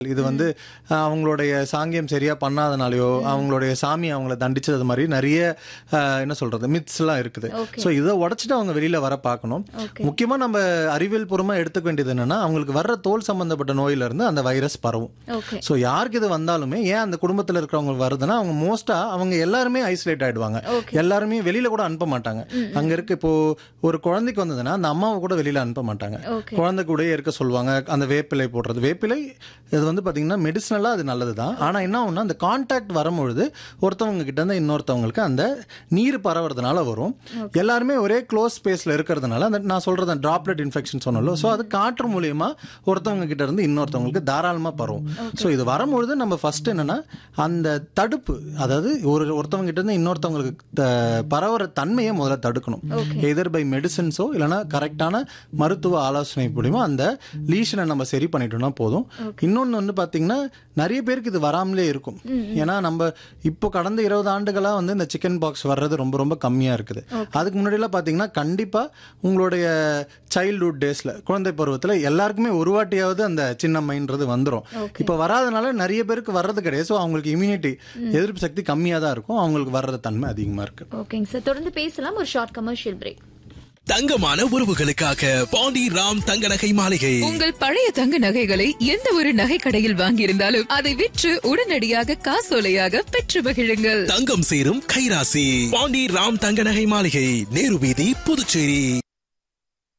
இது வந்து அஹ், அவங்களுடைய சாங்கியம் சரியா பண்ணாதனாலயோ அவங்களுடைய சாமி அவங்கள தண்டிச்சது மாதிரி நிறைய அஹ், என்ன சொல்றது மித்ஸ் எல்லாம் இருக்குது Okay. ஸோ இதை உடைச்சிட்டு அவங்க வெளியில வர பார்க்கணும் Okay. முக்கியமா நம்ம அறிவியல் பூர்வமா எடுத்துக்க வேண்டியது என்னன்னா அவங்களுக்கு வர்ற தோல் சம்பந்தப்பட்ட நோயில இருந்து அந்த வைரஸ் பரவும் ஓகே ஸோ யாருக்கு இது வந்தாலுமே ஏன் அந்த குடும்பத்தில் இருக்கிறவங்க வருதுன்னா அவங்க மோஸ்டா அவங்க எல்லாருமே ஐசோலேட் ஆயிடுவாங்க Okay. எல்லாருமே வெளியில கூட அனுப்ப மாட்டாங்க அங்க இருக்கு இப்போ ஒரு குழந்தைக்கு வந்ததுன்னா அந்த அம்மாவை கூட வெளியில அனுப்ப மாட்டாங்க Okay. குழந்தை கூடயே இருக்க சொல்லுவாங்க அந்த வேப்பிலை போடுறது வேப்பிலை இது வந்து பாத்தீங்கன்னா மெடிசனலா அது நல்லது தான் ஆனா என்ன ஆகும்னா அந்த கான்டாக்ட் வரும்பொழுது ஒருத்தவங்க கிட்ட இருந்து இன்னொருத்தவங்களுக்கு அந்த நீர் பரவுறதுனால வரும் எல்லாருமே ஒரே க்ளோஸ் ஸ்பேஸ்ல இருக்கிறதுனால அந்த நான் சொல்றது அந்த டிராப்லெட் இன்ஃபெக்ஷன் சொன்னல ஸோ அது காற்று மூலியமா ஒருத்தவங்க கிட்ட இருந்து இன்னொருத்தவங்களுக்கு தாராளமா பரவும் ஸோ இது வரும்பொழுது நம்ம ஃபர்ஸ்ட் என்னன்னா அந்த தடுப்பு அதாவது ஒரு ஒருத்தவங்க கிட்ட இருந்து இன்னொருத்தவங்களுக்கு த- பரவுற தன்மையை முதல்ல தடுக்கணும் எதர் பை மெடிசன்ஸோ இல்லைன்னா கரெக்டான மருத்துவ ஆலோசனை மூலியமா அந்த லீஷனை நம்ம சரி பண்ணிட்டோம்னா போதும் இன்னொன்று வந்து பார்த்தீங்கன்னா நிறைய பேருக்கு இது வராமலே இருக்கும் ஏன்னா நம்ம இப்போ கடந்த இருபது ஆண்டுகளா வந்து இந்த சிக்கன் பாக்ஸ் வர்றது ரொம்ப ரொம்ப கம்மியா இருக்குது அதுக்கு முன்னாடிலாம் பார்த்தீங்கன்னா கண்டிப்பா உங்களுடைய சைல்ட்ஹுட் டேஸ்ல குழந்தை பருவத்துல எல்லாருக்குமே ஒரு வாட்டியாவது அந்த சின்னம்மைன்றது வந்துடும் இப்போ வராதனால நிறைய பேருக்கு வர்றது கிடையாது ஸோ அவங்களுக்கு இம்யூனிட்டி எதிர்ப்பு சக்தி கம்மியாக தான் இருக்கும் அவங்களுக்கு வர்றது தன்மை அதிகமாக இருக்கு ஓகேங்க சார் தொடர்ந்து பேசலாம் ஒரு ஷார்ட் கமர்ஷியல் பிரேக் தங்கமான உறவுகளுக்காக பாண்டி ராம் தங்க நகை மாளிகை உங்கள் பழைய தங்க நகைகளை எந்த ஒரு நகை கடையில் வாங்கியிருந்தாலும் அதை விற்று உடனடியாக காசோலையாக பெற்று மகிழுங்கள் தங்கம் சேரும் கைராசி பாண்டி ராம் தங்க நகை மாளிகை நேரு வீதி புதுச்சேரி